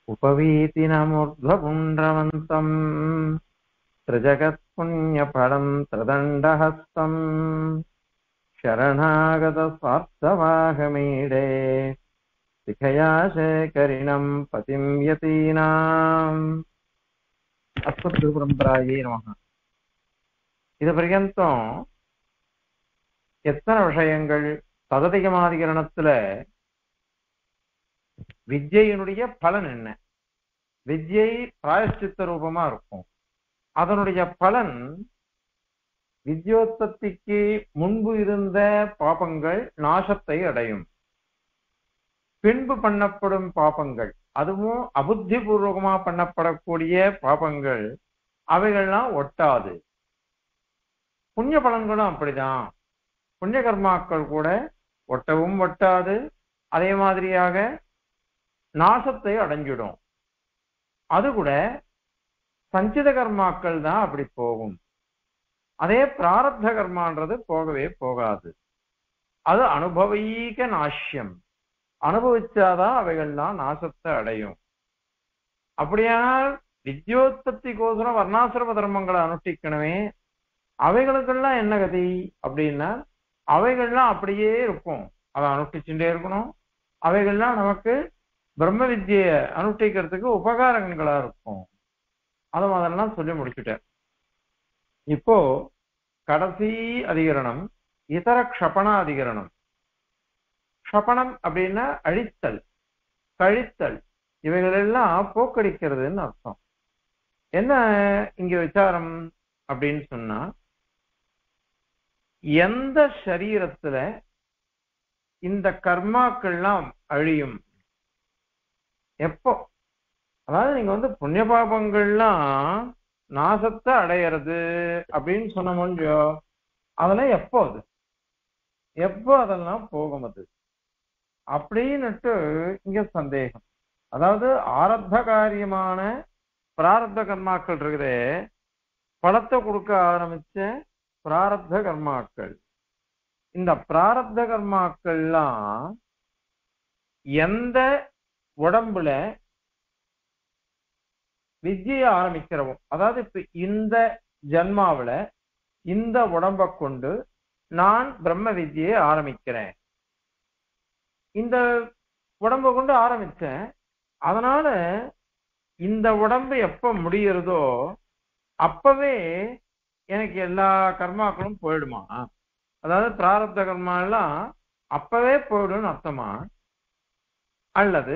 उपवीतिनमूर्ध्वपुण्ड्रवन्तम् त्रिजगत्पुण्यफलम् त्रिदण्डहस्तम् शरणागतस्वार्थवाहमीडे शिखया शेखरिणम् पतिम् यतीनाम् அஸ்மத்குருபரம்பராயே நமக இது பர்யந்தம் எத்தனை விஷயங்கள் சததிகமாதிகரணத்துல வித்யினுடைய பலன் என்ன வித்யை பிராயஷ்சித்த ரூபமா இருக்கும் அதனுடைய பலன் வித்யோத்பத்திக்கு முன்பு இருந்த பாபங்கள் நாசத்தை அடையும் பின்பு பண்ணப்படும் பாபங்கள் அதுவும் அபுத்தி பூர்வகமா பண்ணப்படக்கூடிய பாபங்கள் அவைகள்லாம் ஒட்டாது புண்ணிய பலன்களும் அப்படிதான் புண்ணிய கர்மாக்கள் கூட ஒட்டவும் ஒட்டாது அதே மாதிரியாக நாசத்தை அடைஞ்சிடும் அது கூட சஞ்சித கர்மாக்கள் தான் அப்படி போகும் அதே பிராரப்த கர்மான்றது போகவே போகாது அது அனுபவீக நாஷ்யம் அனுபவிச்சாதான் அவைகள்லாம் நாசத்தை அடையும் அப்படியானால் வித்யோத்பத்திக்கோசரம் வர்ணாசிரம தர்மங்களை அனுஷ்டிக்கணுமே அவைகளுக்கெல்லாம் என்ன கதி அப்படின்னா அவைகள்லாம் அப்படியே இருக்கும் அதை அனுஷ்டிச்சுட்டே இருக்கணும் அவைகள்லாம் நமக்கு பிரம்ம வித்திய அனுஷ்டிக்கிறதுக்கு உபகாரங்களா இருக்கும் அதை அதெல்லாம் சொல்லி முடிச்சுட்டேன் இப்போ கடைசி அதிகரணம் இதர க்ஷபண அதிகரணம் க்ஷபணம் அப்படின்னா அழித்தல் கழித்தல் இவைகள் எல்லாம் போக்கடிக்கிறதுன்னு அர்த்தம் என்ன இங்க விசாரம் அப்படின்னு சொன்னா எந்த சரீரத்துல இந்த கர்மாக்கள்லாம் அழியும் எப்போ அதாவது நீங்க வந்து புண்ணிய பாபங்கள்லாம் நாசத்தை அடையிறது அப்படின்னு சொன்ன முடியோ அதெல்லாம் எப்போ அது எப்போ அதெல்லாம் போகும் அது அப்படின்னுட்டு இங்க சந்தேகம் அதாவது ஆரத்த காரியமான பிராரப்த கர்மாக்கள் இருக்குதே பழத்தை கொடுக்க ஆரம்பிச்ச பிராரப்த கர்மாக்கள் இந்த பிராரப்த கர்மாக்கள்லாம் எந்த உடம்புல வித்தியை ஆரம்பிக்கிறோம் அதாவது இப்ப இந்த ஜன்மாவில இந்த உடம்ப கொண்டு நான் பிரம்ம வித்தியை ஆரம்பிக்கிறேன் இந்த உடம்ப கொண்டு ஆரம்பிச்சேன் அதனால இந்த உடம்பு எப்ப முடியறதோ அப்பவே எனக்கு எல்லா கர்மாக்களும் போயிடுமா அதாவது பிராரப்த கர்மா எல்லாம் அப்பவே போயிடும்னு அர்த்தமா அல்லது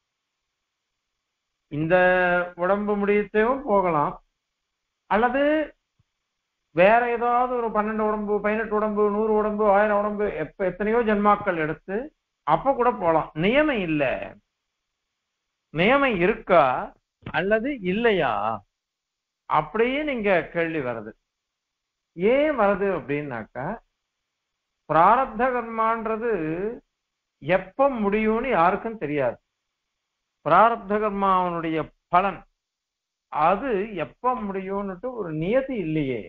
இந்த உடம்பு முடியத்தையும் போகலாம் அல்லது வேற ஏதாவது ஒரு பன்னெண்டு உடம்பு பதினெட்டு உடம்பு நூறு உடம்பு ஆயிரம் உடம்பு எப்ப எத்தனையோ ஜென்மாக்கள் எடுத்து அப்ப கூட போலாம் நியமம் இல்ல நியமம் இருக்கா அல்லது இல்லையா அப்படியே நீங்க கேள்வி வருது ஏன் வருது அப்படின்னாக்கா பிராரப்த கர்மான்றது எப்ப முடியும்னு யாருக்கும் தெரியாது பிராரப்த கர்மாவனுடைய பலன் அது எப்ப முடியும்னுட்டு ஒரு நியதி இல்லையே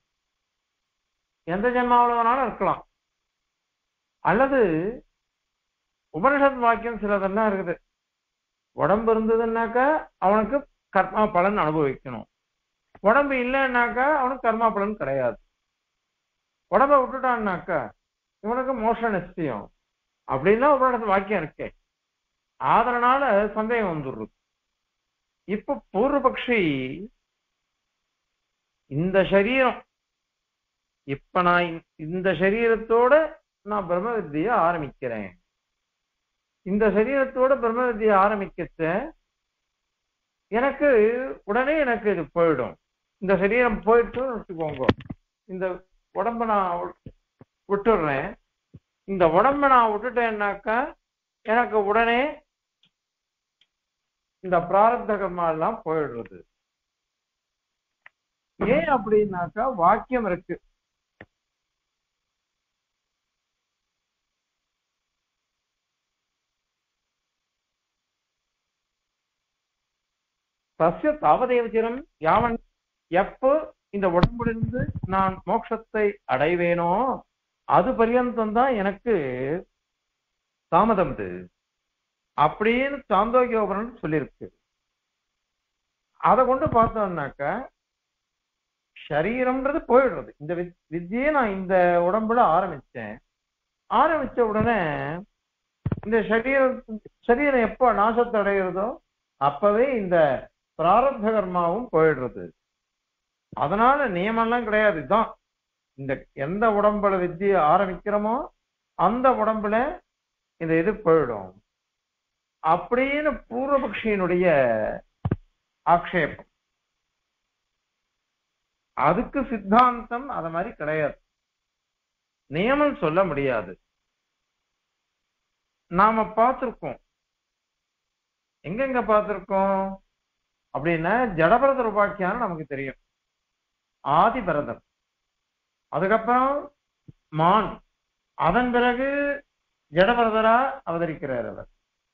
எந்த ஜென்மாவில் வேணாலும் இருக்கலாம் அல்லது உபனிஷத் வாக்கியம் சிலதெல்லாம் இருக்குது உடம்பு இருந்ததுன்னாக்கா அவனுக்கு கர்மா பலன் அனுபவிக்கணும் உடம்பு இல்லைன்னாக்கா அவனுக்கு கர்மா பலன் கிடையாது உடம்ப விட்டுட்டான்னாக்கா இவனுக்கு மோஷ நிச்சயம் அப்படின்னா உபனிஷத் வாக்கியம் இருக்கே அதனால சந்தேகம் வந்துடுறது இப்ப பூர்வபக்ஷி இந்த சரீரம் இப்ப நான் இந்த சரீரத்தோட நான் பிரம்ம வித்திய ஆரம்பிக்கிறேன் இந்த சரீரத்தோட பிரம்ம வித்திய ஆரம்பிக்கச்ச எனக்கு உடனே எனக்கு இது போயிடும் இந்த சரீரம் போயிட்டுன்னு வச்சுக்கோங்க இந்த உடம்ப நான் விட்டுடுறேன் இந்த உடம்ப நான் விட்டுட்டேன்னாக்கா எனக்கு உடனே இந்த பிராரப்த கர்மா எல்லாம் போயிடுறது ஏன் அப்படின்னாக்கா வாக்கியம் இருக்கு சசிய தாவதேவச்சிரம் யாவன் எப்போ இந்த உடம்பிலிருந்து நான் மோட்சத்தை அடைவேனோ அது பரியந்தம் தான் எனக்கு தாமதம் இது அப்படின்னு சாந்தோக்கியோபரன் சொல்லியிருக்கு அதை கொண்டு பார்த்தோம்னாக்க சரீரம்ன்றது போயிடுறது இந்த வித்- வித்தியை நான் இந்த உடம்புல ஆரம்பிச்சேன் ஆரம்பிச்ச உடனே இந்த சரீரம் சரீரம் எப்போ நாசத்தை அடைகிறதோ அப்பவே இந்த பிராரப்த கர்மாவும் போயிடுறது அதனால நியமம்லாம் கிடையாது இதுதான் இந்த எந்த உடம்புல வித்தியை ஆரம்பிக்கிறோமோ அந்த உடம்புல இந்த இது போயிடும் அப்படின்னு பூர்வபக்ஷியினுடைய ஆக்ஷேபம் அதுக்கு சித்தாந்தம் அத மாதிரி கிடையாது நியமம் சொல்ல முடியாது நாம பார்த்திருக்கோம் எங்கெங்க பார்த்திருக்கோம் அப்படின்னா ஜடபரதர் உபாக்கியானம் நமக்கு தெரியும் ஆதிபரதர் அதுக்கப்புறம் மான் அதன் பிறகு ஜடபரதரா அவதரிக்கிறார் அவர்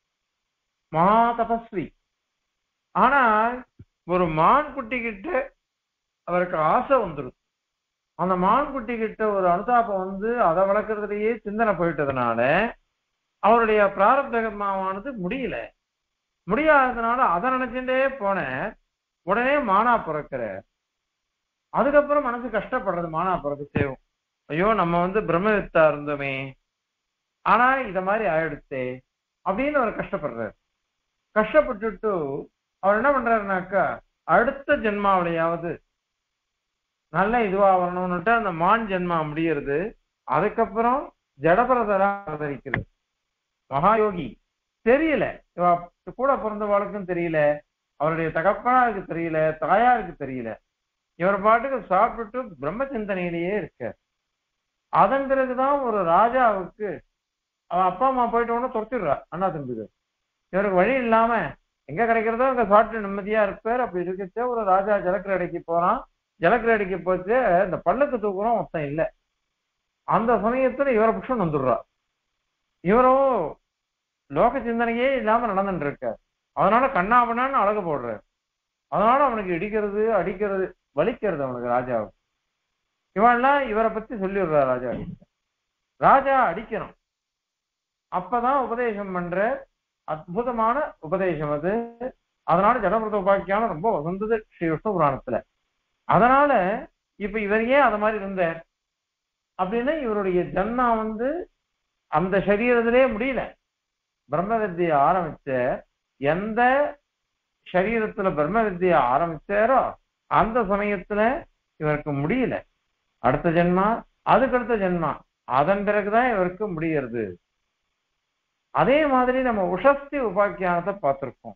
மகா தபஸ்வி ஆனால் ஒரு மான் குட்டி கிட்ட அவருக்கு ஆசை வந்துருது அந்த மான் குட்டி கிட்ட ஒரு அனுதாபம் வந்து அதை வளர்க்கறதுலயே சிந்தனை போயிட்டதுனால அவருடைய பிராரப்தகமானது முடியல முடியாததுனால அதை நினைச்சுட்டே போன உடனே மானா பிறக்கிற அதுக்கப்புறம் மனசு கஷ்டப்படுறது மானா பிறகு சேரும் ஐயோ நம்ம வந்து பிரம்மவித்தா இருந்தோமே ஆனா இத மாதிரி ஆயிடுச்சே அப்படின்னு அவர் கஷ்டப்படுறாரு கஷ்டப்பட்டுட்டு அவர் என்ன பண்றாருனாக்கா அடுத்த ஜென்மாவிலையாவது நல்ல இதுவா வரணும்னுட்டு அந்த மான் ஜென்மா முடியறது அதுக்கப்புறம் ஜடபரதரா அவதரிக்கிறது மகாயோகி தெரியல இவ கூட பிறந்தவாளுக்கும் தெரியல அவருடைய தகப்பனாருக்கு தெரியல தாயாருக்கு தெரியல இவர் பாட்டுக்கு சாப்பிட்டுட்டு பிரம்ம சிந்தனையிலேயே இருக்க அதன் பிறகுதான் ஒரு ராஜாவுக்கு அவன் அப்பா அம்மா போயிட்ட உடனே துரத்திடுறா அண்ணா தம்பிக்கு இவருக்கு வழி இல்லாம எங்க கிடைக்கிறதோ அங்க சாப்பிட்டு நிம்மதியா இருப்பார் அப்படி இருக்கச்ச ஒரு ராஜா ஜலக்கிரடைக்கு போறான் ஜலக்கிரடைக்கு போச்சு இந்த பல்லக்கு தூக்குறோம் மொத்தம் இல்ல அந்த சமயத்துல இவரை புருஷன் வந்துடுறா இவரும் லோக சிந்தனையே இல்லாம நடந்துட்டு இருக்கார் அதனால கண்ணாபண்ணான்னு அழகு போடுறார் அதனால அவனுக்கு இடிக்கிறது அடிக்கிறது வலிக்கிறது அவனுக்கு ராஜாவுக்கு இவன்லாம் இவரை பத்தி சொல்லிடுறா ராஜா ராஜா அடிக்கணும் அப்பதான் உபதேசம் பண்ற அற்புதமான உபதேசம் அது அதனால ஜடபிரத உபாக்கியானம் ரொம்ப வசந்தது ஸ்ரீ விஷ்ணு புராணத்துல அதனால இப்ப இவர் ஏன் அது மாதிரி இருந்தார் அப்படின்னா இவருடைய ஜன்மா வந்து அந்த சரீரத்திலே முடியல பிரம்ம வித்தியை ஆரம்பிச்ச எந்த சரீரத்துல பிரம்ம வித்தியை ஆரம்பிச்சாரோ அந்த சமயத்துல இவருக்கு முடியல அடுத்த ஜென்மா அதுக்கு அடுத்த ஜென்மா அதன் பிறகுதான் இவருக்கு முடியறது அதே மாதிரி நம்ம உஷஸ்தி உபாக்கியானத்தை பார்த்திருக்கோம்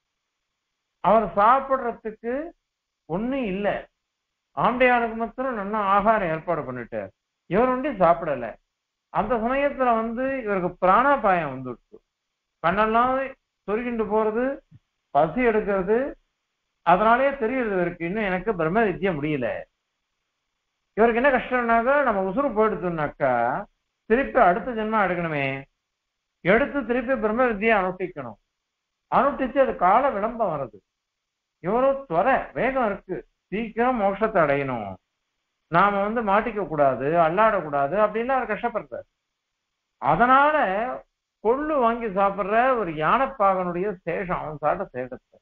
அவர் சாப்பிடுறதுக்கு ஒண்ணும் இல்ல ஆண்டையானுக்கு மாத்திரம் நல்லா ஆகாரம் ஏற்பாடு பண்ணிட்டார் இவர் ஒண்டி சாப்பிடல அந்த சமயத்துல வந்து இவருக்கு பிராணாபாயம் வந்துடுச்சு கண்ணெல்லாம் சொருகிண்டு போறது பசி எடுக்கிறது அதனாலேயே தெரியுது இவருக்கு இன்னும் எனக்கு பிரம்ம வித்திய முடியல இவருக்கு என்ன கஷ்டம்னாக்கா நம்ம உசுறு போயிடுச்சுனாக்கா திருப்பி அடுத்த ஜென்மா எடுக்கணுமே எடுத்து திருப்பி பிரம்ம வித்தியை அனுஷ்டிக்கணும் அனுஷ்டிச்சு அது கால விளம்பம் வருது இவரும் துவர வேகம் இருக்கு சீக்கிரம் மோட்சத்தை அடையணும் நாம வந்து மாட்டிக்க கூடாது அல்லாடக்கூடாது அப்படின்னு அவர் கஷ்டப்படுறார் அதனால கொள்ளு வாங்கி சாப்பிடுற ஒரு யானைப்பாகனுடைய சேஷம் அவன் சாப்பிட்ட சேஷத்தை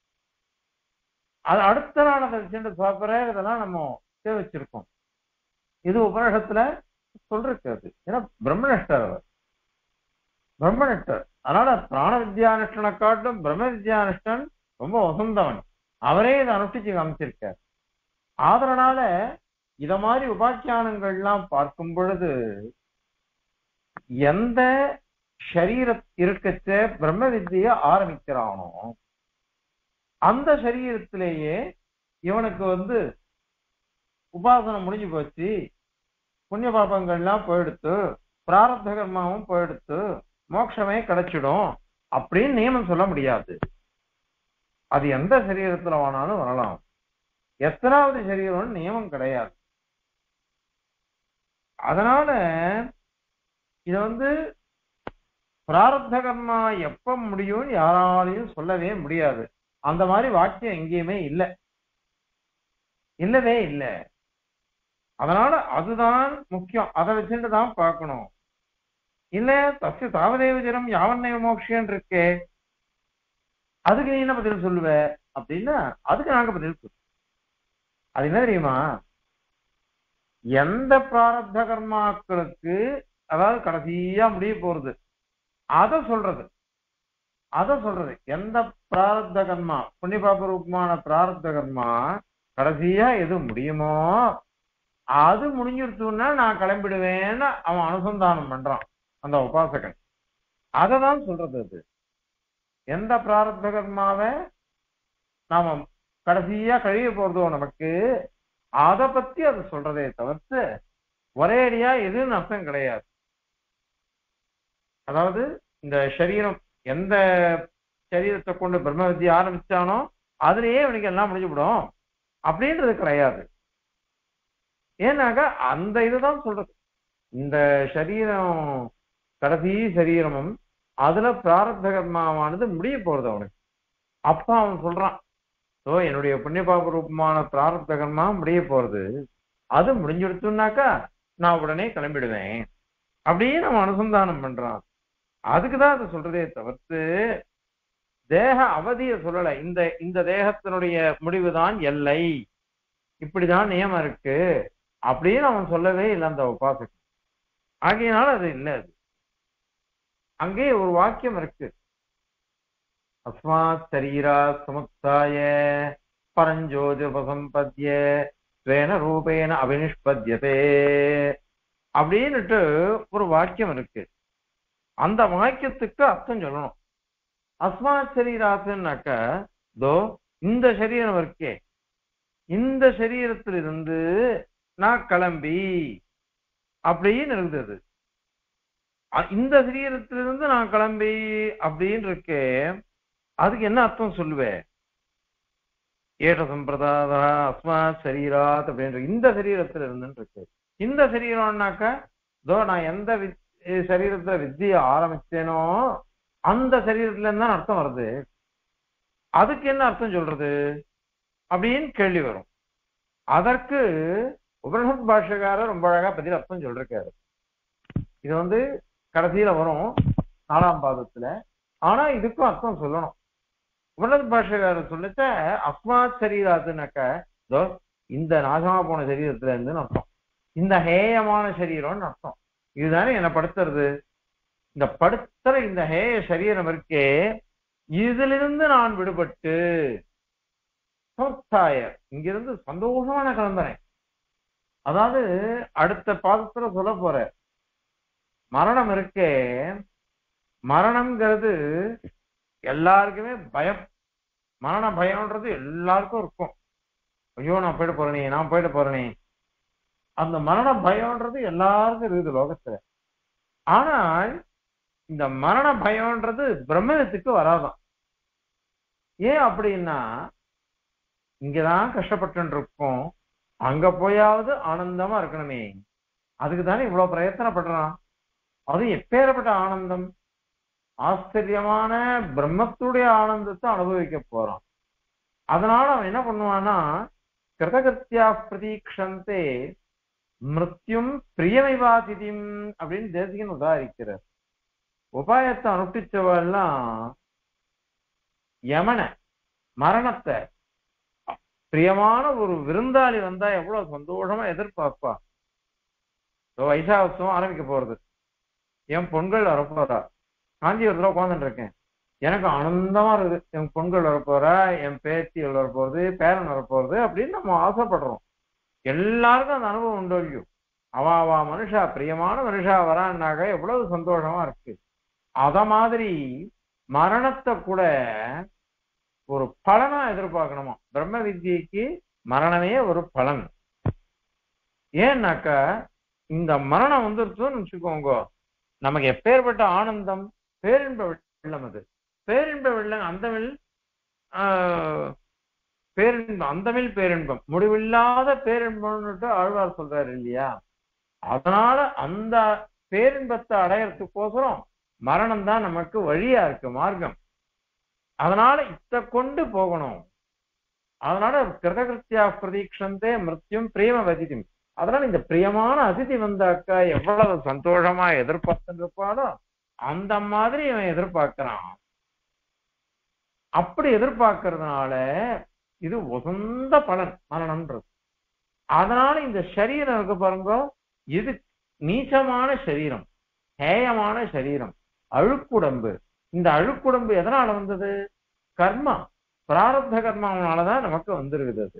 அது அடுத்த நாள் அதை வச்சுட்டு சாப்பிடுற இதெல்லாம் நம்ம சேவிச்சிருக்கோம் இது உபநிஷத்துல சொல்றது ஏன்னா பிரம்மனிஷ்டர் அவர் பிரம்மனிஷ்டர் அதனால பிராண வித்யானுஷ்டனை காட்டும் பிரம்ம வித்யானுஷ்டன் ரொம்ப வசந்தவன் அவரே இதை அனுஷ்டிச்சு காமிச்சிருக்கார் ஆதரனால இத மாதிரி உபாக்கியானங்கள்லாம் பார்க்கும் பொழுது எந்த சரீர இருக்கச்ச பிரம்ம வித்திய ஆரம்பிக்கிறானோ அந்த சரீரத்திலேயே இவனுக்கு வந்து உபாசனம் முடிஞ்சு போச்சு புண்ணிய பாபங்கள்லாம் போயிடுத்து பிராரப்த கர்மாவும் போயிடுத்து மோட்சமே கிடைச்சிடும் அப்படின்னு நியமம் சொல்ல முடியாது அது எந்த சரீரத்துல வேணாலும் வரலாம் எத்தனாவது சரீரம்னு நியமம் கிடையாது அதனால இது வந்து பிராரப்த கர்மா எப்ப முடியும்னு யாராலையும் சொல்லவே முடியாது அந்த மாதிரி வாக்கியம் எங்கேயுமே இல்லை இல்லவே இல்லை அதனால அதுதான் முக்கியம் அதை வச்சுட்டு தான் பார்க்கணும் இல்ல தஸ்ய தாவதேவ ஜனம் யாவன்னேவ மோக்ஷன் இருக்கே அதுக்கு நீ என்ன பதில் சொல்லுவ அப்படின்னா அதுக்கு நாங்க பதில் சொல்றோம். அது என்ன தெரியுமா எந்த பிராரப்த கர்மாக்களுக்கு அதாவது கடைசியா முடிய போறது அத சொல்றது அத சொல்றது எந்த பிராரப்த கர்மா புண்ணிய பாப ரூபமான பிராரப்த கர்மா கடைசியா எது முடியுமோ அது முடிஞ்சிருச்சுன்னா நான் கிளம்பிடுவேன்னு அவன் அனுசந்தானம் பண்றான் அந்த உபாசகன் அததான் சொல்றது அது எந்த பிராரப்த கர்மாவை நாம கடைசியா கழிய போறதோ நமக்கு அத பத்தி அது சொல்றதே தவிர்த்து ஒரேடியா எதுன்னு அர்த்தம் கிடையாது அதாவது இந்த சரீரம் எந்த சரீரத்தை கொண்டு பிரம்ம வித்தியை ஆரம்பிச்சானோ அதுலயே இவனுக்கு எல்லாம் முடிஞ்சுவிடும் அப்படின்றது கிடையாது ஏன்னாக்கா அந்த இதுதான் சொல்றது இந்த சரீரம் கடைசி சரீரமும் அதுல பிராரப்த கர்மாவானது முடிய போறது அவனுக்கு அப்ப அவன் சொல்றான் ஓ என்னுடைய புண்ணிய பாப ரூபமான பிராரப்த கர்மா முடிய போறது அது முடிஞ்சிடுச்சுன்னாக்கா நான் உடனே கிளம்பிடுவேன் அப்படியே நம்ம அனுசந்தானம் பண்றான் அதுக்குதான் அதை சொல்றதே தவிர்த்து தேக அவதிய சொல்லல இந்த இந்த தேகத்தினுடைய முடிவுதான் எல்லை இப்படிதான் நியமம் இருக்கு அப்படின்னு அவன் சொல்லவே இல்லை அந்த உபாசகன் ஆகையினால அது இல்லை அது அங்கே ஒரு வாக்கியம் இருக்கு அஸ்மாத் சரீரா சமுத்தாய பரஞ்சோதிபசம்பத்ய ஸ்வேன ரூபேன அபினிஷ்பத்யதே அப்படின்னுட்டு ஒரு வாக்கியம் இருக்கு அந்த வாக்கியத்துக்கு அர்த்தம் சொல்லணும் அஸ்மாத் சரீராத்துனாக்க தோ இந்த சரீரம் இருக்கே இந்த சரீரத்திலிருந்து நான் கிளம்பி அப்படின்னு இருந்தது அ- இந்த சரீரத்திலிருந்து நான் கிளம்பி அப்படின்னு இருக்கே அதுக்கு என்ன அர்த்தம் சொல்லுவேன் ஏட சம்பிரதாதா அஸ்மாத் சரீராத் அப்படின்ற இந்த சரீரத்துல இருந்துன்னு இருக்கு இந்த சரீரம்னாக்கா இதோ நான் எந்த வி- சரீரத்துல வித்தியை ஆரம்பிச்சேனோ அந்த சரீரத்துல இருந்து தான் அர்த்தம் வருது அதுக்கு என்ன அர்த்தம் சொல்றது அப்படின்னு கேள்வி வரும் அதற்கு உபனிஷத் பாஷகாரர் ரொம்ப அழகா பதில் அர்த்தம் சொல்லிருக்காரு இது வந்து கடைசியில வரும் நாலாம் பாதத்துல ஆனா இதுக்கும் அர்த்தம் சொல்லணும் உபனிஷத் பாஷகாரர் சொல்லிச்ச அஸ்மாத் சரீராத்துனாக்க இதோ இந்த நாசமா போன சரீரத்துல இருந்துன்னு அர்த்தம் இந்த ஹேயமான சரீரம்னு அர்த்தம் இதுதானே என்ன படுத்துறது இந்த படுத்துற இந்த ஹேய சரீரம் இருக்கே இதிலிருந்து நான் விடுபட்டு சமுத்தாய இங்கிருந்து சந்தோஷமான கிளம்புறேன் அதாவது அடுத்த பாதத்துல சொல்ல போற மரணம் இருக்கே மரணம்ங்கிறது எல்லாருக்குமே பயம் மரண பயம்ன்றது எல்லாருக்கும் இருக்கும் ஐயோ நான் போயிட்டு போறேனே நான் போயிட்டு போறேனே அந்த மரண பயம்ன்றது எல்லாருக்கும் இருக்குது லோகத்துல ஆனால் இந்த மரண பயம்ன்றது பிரம்மத்துக்கு வராதான் ஏன் அப்படின்னா இங்கதான் கஷ்டப்பட்டு இருக்கோம் அங்க போயாவது ஆனந்தமா இருக்கணுமே அதுக்கு தானே இவ்வளவு பிரயத்தனப்படுறான் அது எப்பேறப்பட்ட ஆனந்தம் ஆச்சரியமான பிரம்மத்துடைய ஆனந்தத்தை அனுபவிக்க போறான் அதனால அவன் என்ன பண்ணுவான்னா கிருதகத்தியா பிரதீக்ஷந்தே மிருத்யும் பிரியமைவாதிதிம் அப்படின்னு தேசிகன் உதாரிக்கிறார் உபாயத்தை அனுஷ்டிச்சவெல்லாம் யமன மரணத்தை பிரியமான ஒரு விருந்தாளி வந்தா எவ்வளவு சந்தோஷமா எதிர்பார்ப்பா இதோ வைசாவசம் ஆரம்பிக்க போறது என் பொண்கள் வரப்போறா காஞ்சிபுரத்துல உட்காந்துட்டு இருக்கேன் எனக்கு ஆனந்தமா இருக்குது என் பொண்கள் வரப்போறா என் பேத்திகள் வரப்போறது பேரன் வரப்போறது அப்படின்னு நம்ம ஆசைப்படுறோம் எல்லாருக்கும் அந்த அனுபவம் உண்டு இல்லையோ அவ அவ மனுஷா பிரியமான மனுஷா வரான்னாக்க எவ்வளவு சந்தோஷமா இருக்கு அத மாதிரி மரணத்தை கூட ஒரு பலனா எதிர்பார்க்கணுமா பிரம்ம வித்யைக்கு மரணமே ஒரு பலன் ஏன்னாக்கா இந்த மரணம் வந்துருச்சுன்னு வச்சுக்கோங்க நமக்கு எப்பேற்பட்ட ஆனந்தம் பேரின்ப வெள்ளம் அது பேரின்ப வெள்ளம் அந்தமில் ஆஹ், பேரின்பம் அந்தமில் பேரின்பம் முடிவில்லாத பேரின்பம்னுட்டு ஆழ்வார் சொல்றாரு இல்லையா அதனால அந்த பேரின்பத்தை அடையறதுக்கோசரம் மரணம் தான் நமக்கு வழியா இருக்கு மார்க்கம் அதனால இத கொண்டு போகணும் அதனால கிருதகிருத்தியா பிரதீக்ஷந்தே மிருத்யும் பிரேம வதிதி அதனால இந்த பிரியமான அதிதி வந்தாக்கா எவ்வளவு சந்தோஷமா எதிர்பார்த்துருப்பானோ அந்த மாதிரி இவன் எதிர்பார்க்கிறான் அப்படி எதிர்பார்க்கறதுனால இது உசந்த பலன் மரணம்ன்றது அதனால இந்த சரீரம் இருக்கு பாருங்க இது நீச்சமான சரீரம் ஹேயமான சரீரம் அழுக்குடம்பு இந்த அழுக்குடம்பு எதனால வந்தது கர்மா பிராரப்த கர்மாவனாலதான் நமக்கு வந்திருக்குது அது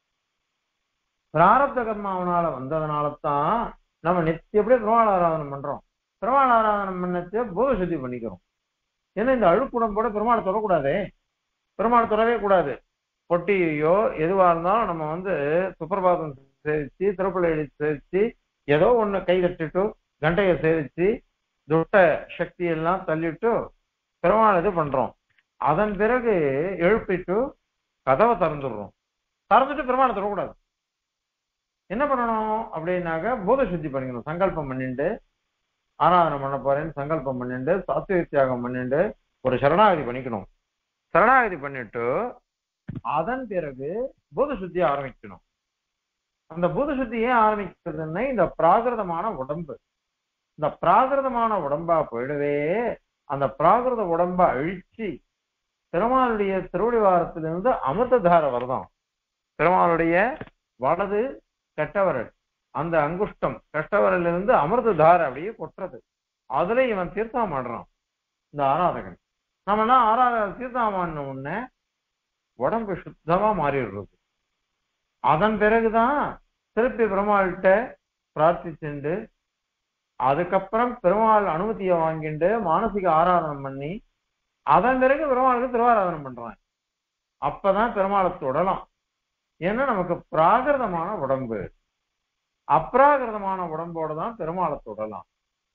பிராரப்த கர்மாவனால வந்ததுனால தான் நம்ம நித்தியப்படியே பெருமாள் ஆராதனை பண்றோம் பெருமாள் ஆராதனை பண்ணச்சு போக சுத்தி பண்ணிக்கிறோம் ஏன்னா இந்த அழுக்குடம்போட பெருமாளை தொடக்கூடாதே பெருமாளை தொடவே கூடாது பொட்டியோ எதுவா இருந்தாலும் நம்ம வந்து சுப்பிரபாதம் சேவிச்சு திருப்பள்ளி சேவிச்சு ஏதோ ஒண்ணு கை தட்டிட்டு கண்டையை சேவிச்சு துட்ட சக்தி எல்லாம் தள்ளிட்டு பெருமாள் இது பண்றோம் அதன் பிறகு எழுப்பிட்டு கதவை திறந்துடுறோம் திறந்துட்டு பெருமாளை தொடக்கூடாது என்ன பண்ணணும் அப்படின்னாக்க பூத சுத்தி பண்ணிக்கணும் சங்கல்பம் பண்ணிட்டு ஆராதனை பண்ண போறேன்னு சங்கல்பம் பண்ணிட்டு சாத்விக தியாகம் பண்ணிட்டு ஒரு சரணாகதி பண்ணிக்கணும் சரணாகதி பண்ணிட்டு அதன் பிறகு பூத சுத்தி ஆரம்பிக்கணும் அந்த பூத சுத்தி ஏன் ஆரம்பிக்கிறதுன்னா இந்த பிராகிருதமான உடம்பு இந்த பிராகிருதமான உடம்பா போயிடவே அந்த பிராகிருத உடம்ப அழிச்சு பெருமாளுடைய திருவடிவாரத்திலிருந்து அமிர்ததார வருதாம் பெருமாளுடைய வலது கெட்டவரல் அந்த அங்குஷ்டம் கெட்டவரில் இருந்து அமிர்ததார அப்படியே கொட்டுறது அதுல இவன் தீர்த்தம் ஆடுறான் இந்த ஆராதகன் நம்ம எல்லாம் ஆராதக தீர்த்தம் ஆடின உடனே உடம்பு சுத்தமா மாறிடுறது அதன் பிறகுதான் திருப்பி பெருமாள்கிட்ட பிரார்த்திச்சுண்டு அதுக்கப்புறம் பெருமாள் அனுமதியை வாங்கிட்டு மானசிக ஆராதனை பண்ணி அதன் பிறகு பெருமாளுக்கு திருவாராதனை பண்றான் அப்பதான் பெருமாளை தொடலாம் ஏன்னா நமக்கு பிராகிருதமான உடம்பு அப்ராகிருதமான உடம்போட தான் பெருமாளை தொடலாம்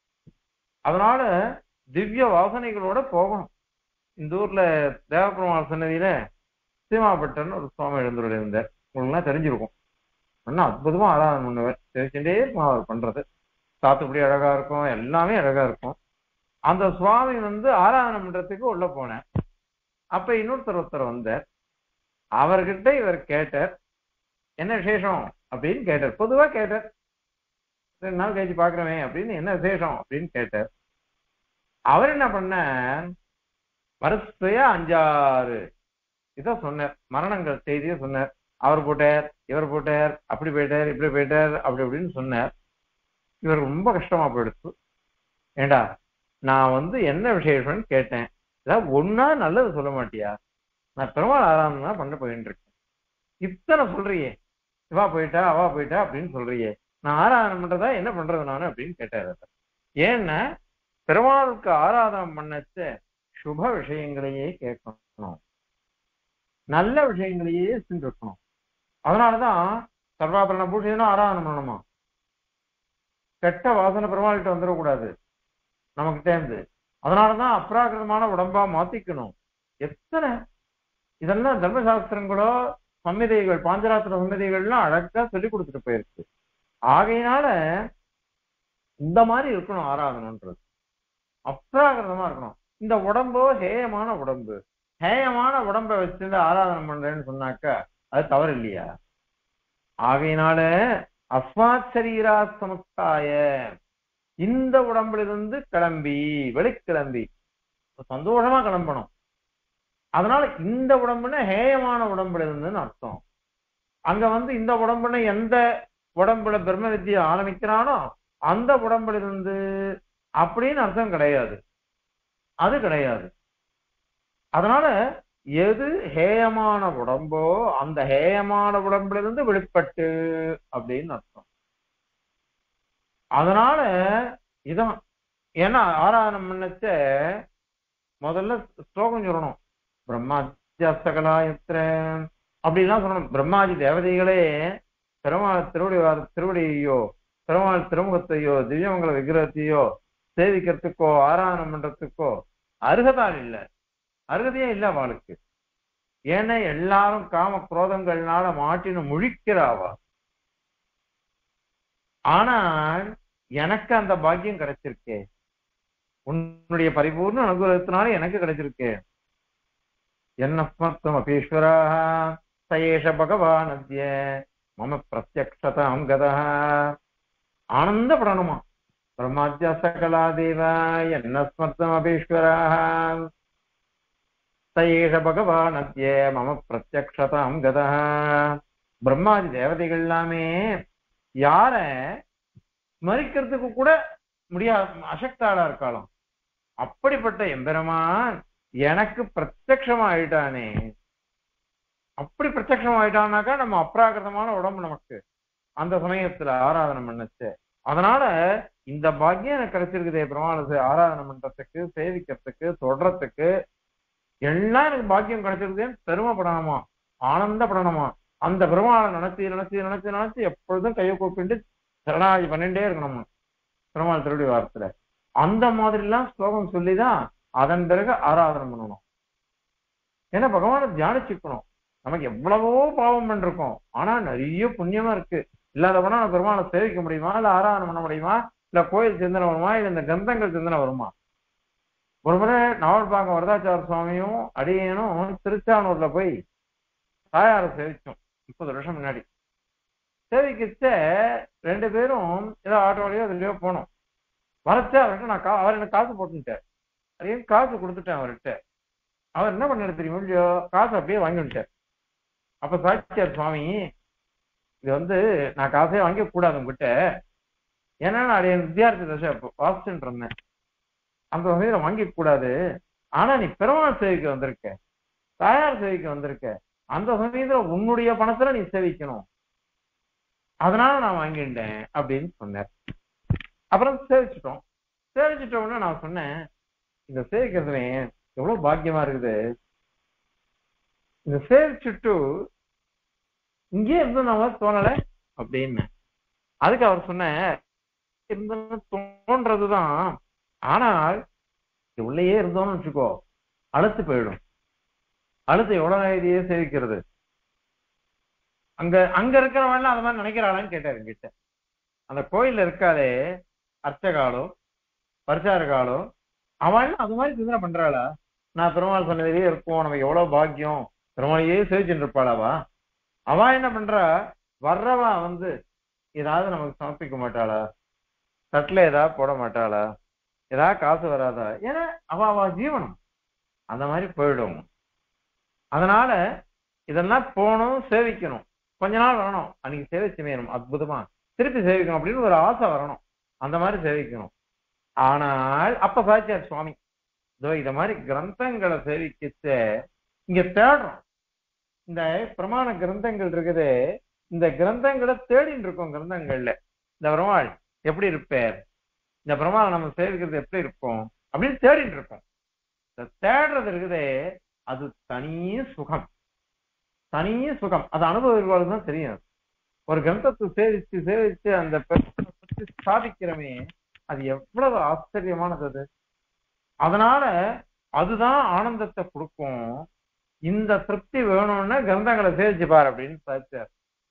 அதனால திவ்ய வாசனைகளோட போகணும் இந்த ஊர்ல தேவபெருமாள் சன்னதியில சீமாபட்டன் ஒரு சுவாமி எழுந்துள்ள இருந்தார் உங்களுக்குலாம் தெரிஞ்சிருக்கும் இன்னும் அற்புதமா ஆராதனை பண்ணுவார் தெரிஞ்சுட்டே இருக்கும் அவர் பண்றது சாத்துக்குடி அழகா இருக்கும் எல்லாமே அழகா இருக்கும் அந்த சுவாமி வந்து ஆராதனை பண்றதுக்கு உள்ள போனேன் அப்ப இன்னொருத்தர் ஒருத்தர் வந்தார் அவர்கிட்ட இவர் கேட்டார் என்ன விசேஷம் அப்படின்னு கேட்டார் பொதுவா கேட்டார் ரெண்டு நாள் கழிச்சு பாக்குறமே அப்படின்னு என்ன விசேஷம் அப்படின்னு கேட்டார் அவர் என்ன பண்ண வரிசையா அஞ்சாறு இத சொன்னார் மரணங்கள் செய்தியை சொன்னார் அவர் போட்டார் இவர் போட்டார் அப்படி போயிட்டார் இப்படி போயிட்டார் அப்படி அப்படின்னு சொன்னார் இவர் ரொம்ப கஷ்டமா போயிடுச்சு ஏண்டா நான் வந்து என்ன விசேஷம்னு கேட்டேன் ஏதாவது ஒன்னா நல்லது சொல்ல மாட்டியா நான் பெருமாள் ஆராதனை தான் பண்ண போயிட்டு இருக்கேன் இத்தனை சொல்றியே இவா போயிட்டா அவா போயிட்டா அப்படின்னு சொல்றியே நான் ஆராதனை பண்றதா என்ன பண்றது நானு அப்படின்னு கேட்டாரு அவர். ஏன்னா பெருமாளுக்கு ஆராதனை பண்ணச்ச சுப விஷயங்களையே கேட்கணும் நல்ல விஷயங்களையே செஞ்சிருக்கணும் அதனாலதான் சர்வாபரண பூஷைனா ஆராதனை பண்ணணுமா கெட்ட வாசனை பெருமாள்கிட்ட வந்துடக்கூடாது நமக்கு இருந்து அதனாலதான் அப்ராகிருதமான உடம்பா மாத்திக்கணும் எத்தனை இதெல்லாம் தர்மசாஸ்திரங்களோ சம்மிதைகள் பாஞ்சராத்திர சம்மிதைகள்லாம் அழகா சொல்லி கொடுத்துட்டு போயிருக்கு ஆகையினால இந்த மாதிரி இருக்கணும் ஆராதனைன்றது அப்ராகிருதமா இருக்கணும் இந்த உடம்போ ஹேயமான உடம்பு ஹேயமான உடம்பை வச்சிருந்து ஆராதனை பண்றேன்னு சொன்னாக்கா அது தவறு இல்லையா ஆகையினால அஸ்மாத் சரீரா சமுத்தாய இந்த உடம்புல இருந்து கிளம்பி வெளிக்கிளம்பி சந்தோஷமா கிளம்பணும் அதனால இந்த உடம்புனா ஹேயமான உடம்புல இருந்துன்னு அர்த்தம் அங்க வந்து இந்த உடம்புனா எந்த உடம்புல பிரம்ம வித்தியை ஆரம்பிக்கிறானோ அந்த உடம்புல இருந்து அப்படின்னு அர்த்தம் கிடையாது அது கிடையாது அதனால எது ஹேயமான உடம்போ அந்த ஹேயமான உடம்புல இருந்து வெளிப்பட்டு அப்படின்னு அர்த்தம் அதனால இதான் ஏன்னா ஆராதனை பண்ணச்ச முதல்ல ஸ்லோகம் சொல்லணும் பிரம்மாத்தியஸ்தகலாயத்திர அப்படிலாம் சொல்லணும் பிரம்மாஜி தேவதைகளே பெருமாள் திருவடி திருவடியையோ பெருமாள் திருமுகத்தையோ திவ்யமங்கல விக்கிரகத்தையோ சேவிக்கிறதுக்கோ ஆராதனை பண்றதுக்கோ அருகதால் இல்ல அருகதையே இல்ல அவளுக்கு ஏன்னா எல்லாரும் காம குரோதங்கள்னால மாட்டின்னு முழிக்கிறாவா ஆனால் எனக்கு அந்த பாக்கியம் கிடைச்சிருக்கே உன்னுடைய பரிபூர்ண அனுகிரகத்தினால எனக்கு கிடைச்சிருக்கே என்ன ஸ்மர்த்தம் அபீஸ்வரா சயேஷ பகவான் அத்திய மம பிரத்யக்ஷதாம் கதா ஆனந்தப்படணுமா பிரம்மாத்திய சகலா தேவா என்ன ஸ்மர்த்தம் அபீஸ்வரா தயேஷ பகவான் அத்தியே மம பிரத்யக்ஷதாம் கதா பிரம்மாதி தேவதைகள் எல்லாமே யார மறிக்கிறதுக்கு கூட முடியாது அசக்தாளா இருக்காளாம் அப்படிப்பட்ட எம்பெருமான் எனக்கு பிரத்யக்ஷமா ஆயிட்டானே அப்படி பிரத்யக்ஷம் ஆயிட்டான்னாக்கா நம்ம அப்ராகிருதமான உடம்பு நமக்கு அந்த சமயத்துல ஆராதனை பண்ணுச்சு அதனால இந்த பாக்கியம் எனக்கு கிடைச்சிருக்குதே பெருமாளை ஆராதனை பண்றதுக்கு சேவிக்கிறதுக்கு தொடறதுக்கு எல்லாம் எனக்கு பாக்கியம் கிடைச்சிருக்குதேன்னு பெருமைப்படணுமா ஆனந்தப்படணுமா அந்த பெருமாளை நினைச்சு நினைச்சு நினைச்சு நினைச்சு எப்பொழுதும் கையை கூப்பிட்டு சரணாகி பண்ணிட்டே இருக்கணுமா பெருமாள் திருடி வாரத்துல அந்த மாதிரி எல்லாம் ஸ்லோகம் சொல்லிதான் அதன் பிறகு ஆராதனை பண்ணணும் ஏன்னா பகவானை தியானிச்சுக்கணும் நமக்கு எவ்வளவோ பாவம் பண்ணிருக்கோம் ஆனா நிறைய புண்ணியமா இருக்கு இல்லாதவனா நான் பெருமாளை சேவிக்க முடியுமா இல்ல ஆராதனை பண்ண முடியுமா இல்ல கோயில் சிந்தனை வருமா இல்ல இந்த கிரந்தங்கள் சிந்தனை வருமா ஒரு முறை நாவல்பாங்க வரதாச்சார சுவாமியும் அடியனும் திருச்சானூர்ல போய் தாயாரை சேவிச்சோம் முப்பது வருஷம் முன்னாடி சேவிக்கிச்ச ரெண்டு பேரும் ஏதோ ஆட்டோலயோ அதுலயோ போனோம் வரச்ச அவர்கிட்ட நான் கா அவர் எனக்கு காசு போட்டுட்டார் அதையும் காசு கொடுத்துட்டேன் அவர்கிட்ட அவர் என்ன பண்ணாரு தெரியுமா இல்லையோ காசு அப்படியே வாங்கி விட்டார் அப்ப சாட்சியார் சுவாமி இது வந்து நான் காசே வாங்க கூடாது உங்ககிட்ட ஏன்னா நான் என் வித்தியார்த்தி தசை அப்போ வாசிச்சுட்டு இருந்தேன் அந்த வகையில வாங்க கூடாது ஆனா நீ பெருமாள் சேவைக்கு வந்திருக்க தாயார் சேவைக்கு வந்திருக்க அந்த சமயத்துல உன்னுடைய பணத்துல நீ சேவிக்கணும் அதனால நான் வாங்கிட்டேன் அப்படின்னு சொன்னார் அப்புறம் சேவிச்சிட்டோம் சேவிச்சிட்ட உடனே நான் சொன்னேன் இந்த சேவிக்கிறதுல எவ்வளவு பாக்கியமா இருக்குது இந்த சேவிச்சுட்டு இங்கே இருந்து நம்ம தோணல அப்படின்னு அதுக்கு அவர் சொன்ன இருந்து தோன்றதுதான் ஆனால் உள்ளேயே இருந்தோம்னு வச்சுக்கோ அழுத்து போயிடும் அழுத்து எவ்வளவு நேரத்தையே சேவிக்கிறது அங்க அங்க இருக்கிறவன் அது மாதிரி நினைக்கிறாளான்னு கேட்டாரு என்கிட்ட அந்த கோயில்ல இருக்காளே அர்ச்சகாலோ பரிசாரகாலோ அவன் அது மாதிரி சிந்தனை பண்றாளா நான் பெருமாள் சொன்னதிலேயே இருப்போம் நம்ம எவ்வளவு பாக்கியம் பெருமாளையே சேவிச்சுட்டு இருப்பாளாவா அவ என்ன பண்றா வர்றவா வந்து ஏதாவது நமக்கு சமர்ப்பிக்க மாட்டாளா தட்டுல ஏதாவது போட மாட்டாளா ஏதாவது காசு வராதா ஏன்னா அவ அவ ஜீவனம் அந்த மாதிரி போயிடும் அதனால இதெல்லாம் போகணும் சேவிக்கணும் கொஞ்ச நாள் வரணும் அன்னைக்கு சேவிச்சு வேணும் அற்புதமா திருப்பி சேவிக்கணும் அப்படின்னு ஒரு ஆசை வரணும் அந்த மாதிரி சேவிக்கணும் ஆனால் அப்ப சாட்சியார் சுவாமி இதோ இத மாதிரி கிரந்தங்களை சேவிக்கிச்ச இங்க தேடுறோம் இந்த பிரமாண கிரந்தங்கள் இருக்குது இந்த கிரந்தங்களை தேடின்னு இருக்கோம் கிரந்தங்கள்ல இந்த பெருமாள் எப்படி இருப்பார் இந்த பெருமாள் நம்ம சேவிக்கிறது எப்படி இருக்கும் அப்படின்னு தேடிட்டு இருக்கோம் இந்த தேடுறது இருக்குதே அது தனி சுகம் தனி சுகம் அது அனுபவர்களுக்கு தான் தெரியும் ஒரு கிரந்தத்தை சேவிச்சு சேவிச்சு அந்த பெருமாளை பற்றி சாதிக்கிறமே அது எவ்வளவு ஆச்சரியமானது அது அதனால அதுதான் ஆனந்தத்தை கொடுக்கும் இந்த திருப்தி வேணும்னா கிரந்தங்களை சேவிச்சு பாரு அப்படின்னு சாதிச்சார்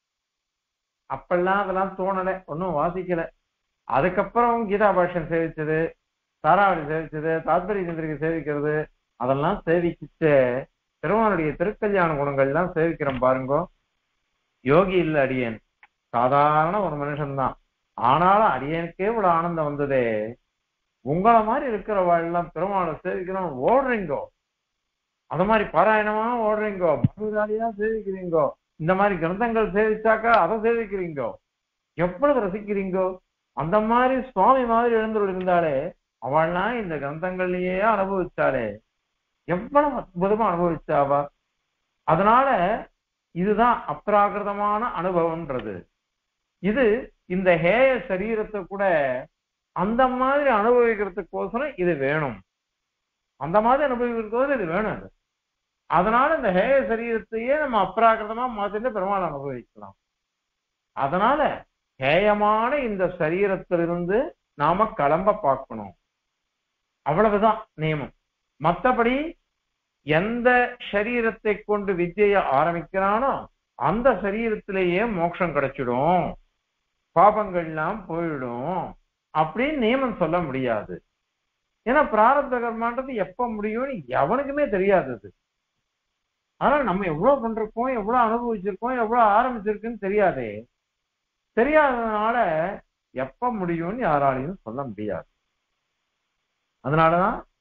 அப்பெல்லாம் அதெல்லாம் தோணலை ஒன்றும் வாசிக்கல அதுக்கப்புறம் கீதா பாஷ்யம் சேவிச்சது தாராவளி சேவிச்சது தாத்பரிய சந்திரிகை சேவிக்கிறது அதெல்லாம் சேவிச்சுட்டு பெருமானுடைய திருக்கல்யாண குணங்கள்லாம் சேவிக்கிறோம் பாருங்க யோகி இல்ல அடியேன் சாதாரண ஒரு மனுஷன்தான் ஆனாலும் அடியனுக்கே இவ்வளவு ஆனந்தம் வந்ததே உங்களை மாதிரி இருக்கிறவாள்லாம் பெருமாளை சேவிக்கணும் ஓடுறீங்கோ அது மாதிரி பாராயணமா ஓடுறீங்கோ பகுதாரியா சேவிக்கிறீங்கோ இந்த மாதிரி கிரந்தங்கள் சேவிச்சாக்கா அதை சேவிக்கிறீங்கோ எவ்வளவு ரசிக்கிறீங்கோ அந்த மாதிரி சுவாமி மாதிரி எழுந்துள்ள இருந்தாலே அவள்லாம் இந்த கிரந்தங்கள்லயே அனுபவிச்சாலே எவ்வளவு அற்புதமா அனுபவிச்சாவா அதனால இதுதான் அப்ராகிருதமான அனுபவம்ன்றது இது இந்த ஹேய சரீரத்தை கூட அந்த மாதிரி அனுபவிக்கிறதுக்கோசரம் இது வேணும் அந்த மாதிரி அனுபவிக்கிறதுக்கோசரம் இது வேணும் அது அதனால இந்த ஹேய சரீரத்தையே நம்ம அப்ராகிருதமா மாத்திட்டு பெருமாள் அனுபவிக்கலாம் அதனால ஹேயமான இந்த சரீரத்திலிருந்து நாம கிளம்ப பார்க்கணும் அவ்வளவுதான் நியமம் மத்தபடி எந்த சரீரத்தை கொண்டு வித்தியை ஆரம்பிக்கிறானோ அந்த சரீரத்திலேயே மோட்சம் கிடைச்சிடும் பாபங்கள்லாம் போயிடும் அப்படின்னு நியமம் சொல்ல முடியாது ஏன்னா பிராரப்த கர்மான்றது எப்ப முடியும்னு எவனுக்குமே தெரியாது அது ஆனா நம்ம எவ்வளவு பண்றோம் எவ்வளவு அனுபவிச்சிருக்கோம் எவ்வளவு ஆரம்பிச்சிருக்குன்னு தெரியாதே தெரியாததுனால எப்ப முடியும்னு யாராலையும் சொல்ல முடியாது அதனாலதான்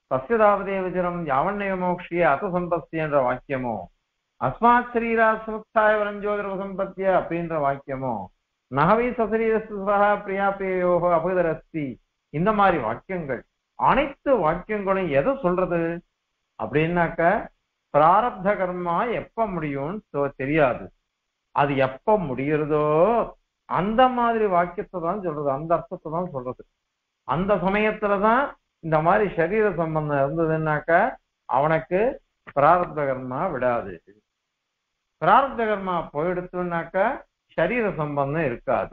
தஸ்யதாவதேவஜனம் யாவண்ணய மோக்ஷிய அத சம்பஸ்தி என்ற வாக்கியமோ அஸ்மாத் சரீரா சுமுக்தாய வரஞ்சோதர சம்பத்திய அப்படின்ற வாக்கியமோ நகவை சசரீரஸ்வா பிரியா பிரியோகோ அபகதரஸ்தி இந்த மாதிரி வாக்கியங்கள் அனைத்து வாக்கியங்களும் எதை சொல்றது அப்படின்னாக்க பிராரப்த கர்மா எப்ப முடியும்னு சொ- தெரியாது அது எப்ப முடியறதோ அந்த மாதிரி வாக்கியத்தை தான் சொல்றது அந்த அர்த்தத்தை தான் சொல்றது அந்த சமயத்துலதான் இந்த மாதிரி சரீர சம்பந்தம் இருந்ததுன்னாக்க அவனுக்கு பிராரப்த கர்மா விடாது பிராரப்த கர்மா போயிடுத்துனாக்க சரீர சம்பந்தம் இருக்காது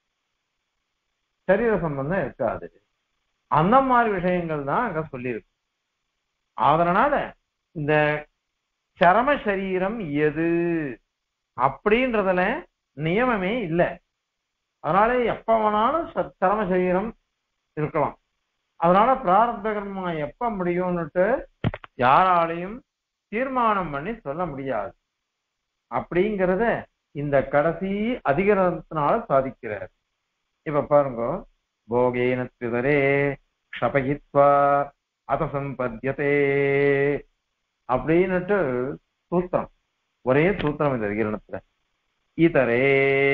சரீர சம்பந்தம் இருக்காது அந்த மாதிரி விஷயங்கள் தான் அங்க சொல்லியிருக்கு அதனால இந்த சரம சரீரம் எது அப்படின்றதுல நியமமே இல்லை அதனால எப்ப வேணாலும் ச- சரம சரீரம் இருக்கலாம் அதனால பிராரப்த கர்மா எப்ப முடியும்னுட்டு யாராலையும் தீர்மானம் பண்ணி சொல்ல முடியாது அப்படிங்கறத இந்த கடைசி அதிகரணத்தினால சாதிக்கிறார் இப்ப பாருங்க போகேன திதரே க்ஷபயித்வா அத சம்பத்தியதே அப்படின்னுட்டு சூத்திரம் ஒரே சூத்திரம் இந்த அதிகரணத்துல இதரே